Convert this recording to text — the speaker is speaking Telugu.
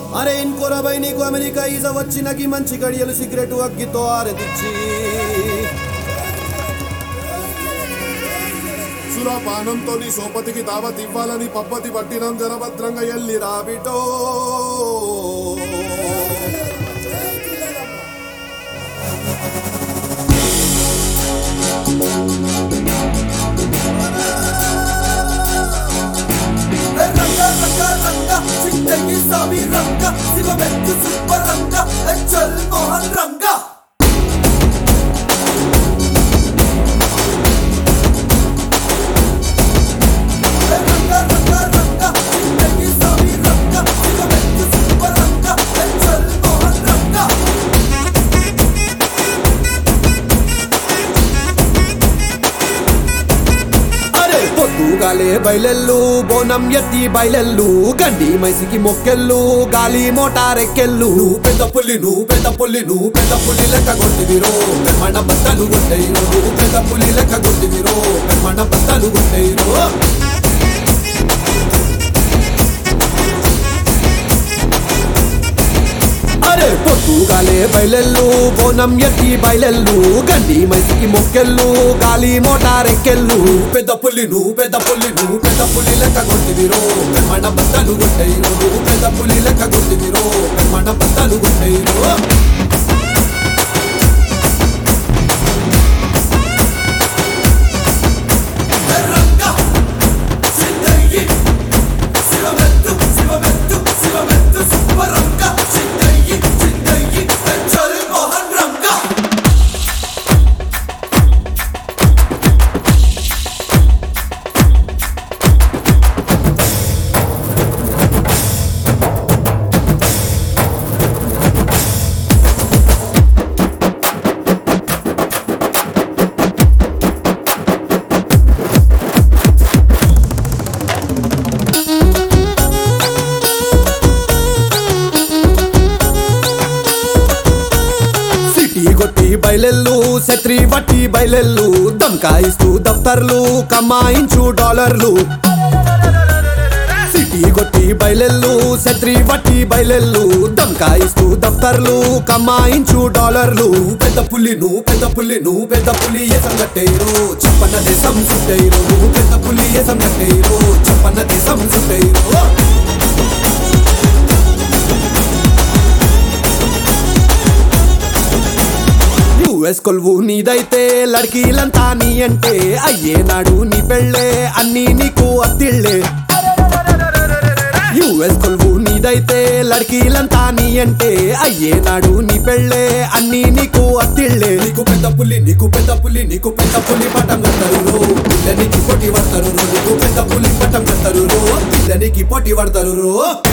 అరే ఇంకోరబై నీకు అమెరికా ఈజ వచ్చినకి మంచి గడియలు సిగరెట్ అగ్గితో ఆరదిచ్చి సురాపానంతో నీ సోపతికి దావత్ ఇవ్వాలని పబ్బతి పట్టినం జనభద్రంగా ఎల్లి రాబిటో రంగ రంగ రంగ చింతకి సామి రంగ శివమెత్తు సుబ్బ రంగ చల్ మోహన్ రంగ రంగ రంగ రంగ చింతకి సామి రంగ శివమెత్తు సుబ్బ రంగ చల్ మోహన్ రంగ అరే పొద్దుగాలే బయలెల్లు బోనం ఎత్తి బయలెల్లు గండి మైసికి మొక్కెళ్ళు గాలి మోటారెక్కెళ్ళు పెద్ద పుల్లి నువ్వు పెద్ద పుల్లి నువ్వు పెద్ద పుల్లి లెక్క కొట్టివిరో మన బద్దలు కొట్టేరు నువ్వు పెద్ద పుల్లి లెక్క కొట్టివిరో మన బద్దలు కొట్టేరు అరే పొద్దుగాలే బయలెల్లు బోనం ఎత్తి బయలెల్లు గండి మైసికి మొక్కెళ్ళు గాలి మోటారెక్కెళ్ళు పెద్ద పుల్లి నువ్వు పెద్ద పుల్లి నువ్వు పెద్ద పుల్లి లెక్క కొట్టివిరో మన బద్దలు కొట్టేరు నువ్వు పెద్ద పుల్లి లెక్క కొట్టివిరో మన బద్దలు కొట్టేరు శివమెత్తు శివమెత్తు శివమెత్తు సుబ్బరంగ చిందయ్యి చిందయ్యి చల్ మోహన్ రంగ సిటీ కొట్టి బయలెల్లు శత్రి బట్టి బయలెల్లు దమ్కాయిస్తూ దఫ్తర్లు కమాయించు డాలర్లు సిటీ కొట్టి బయలెల్లు శత్రి బట్టి బయలెల్లు దమ్కాయిస్తూ దఫ్తర్లు కమాయించు డాలర్లు పెద్ద పుల్లి నువ్వు పెద్ద పుల్లి నువ్వు పెద్ద పుల్లి ఏసం కట్టేరు చెప్పన్న దేశం చుట్టేరు నువ్వు పెద్ద పుల్లి ఏసం కట్టేరు చెప్పన్న దేశం చుట్టేరు యుఎస్ కొలువు నీదైతే లడ్కీలంతా నీ అంటే అయ్యేనాడు నీ పెళ్ళే అన్నీ నీకు అత్తిళ్ళే యుఎస్ కొలువు నీదైతే లడ్కీలంతా నీ అంటే అయ్యేనాడు నీ పెళ్ళే అన్నీ నీకు అత్తిళ్ళే నీకు పెద్ద పుల్లి నీకు పెద్ద పుల్లి నీకు పెద్ద పుల్లి పటం కడతారు పిల్లనికి పోటీ పడతారు నీకు పెద్ద పుల్లి పటం కడతారు పిల్లనికి పోటీ పడతారు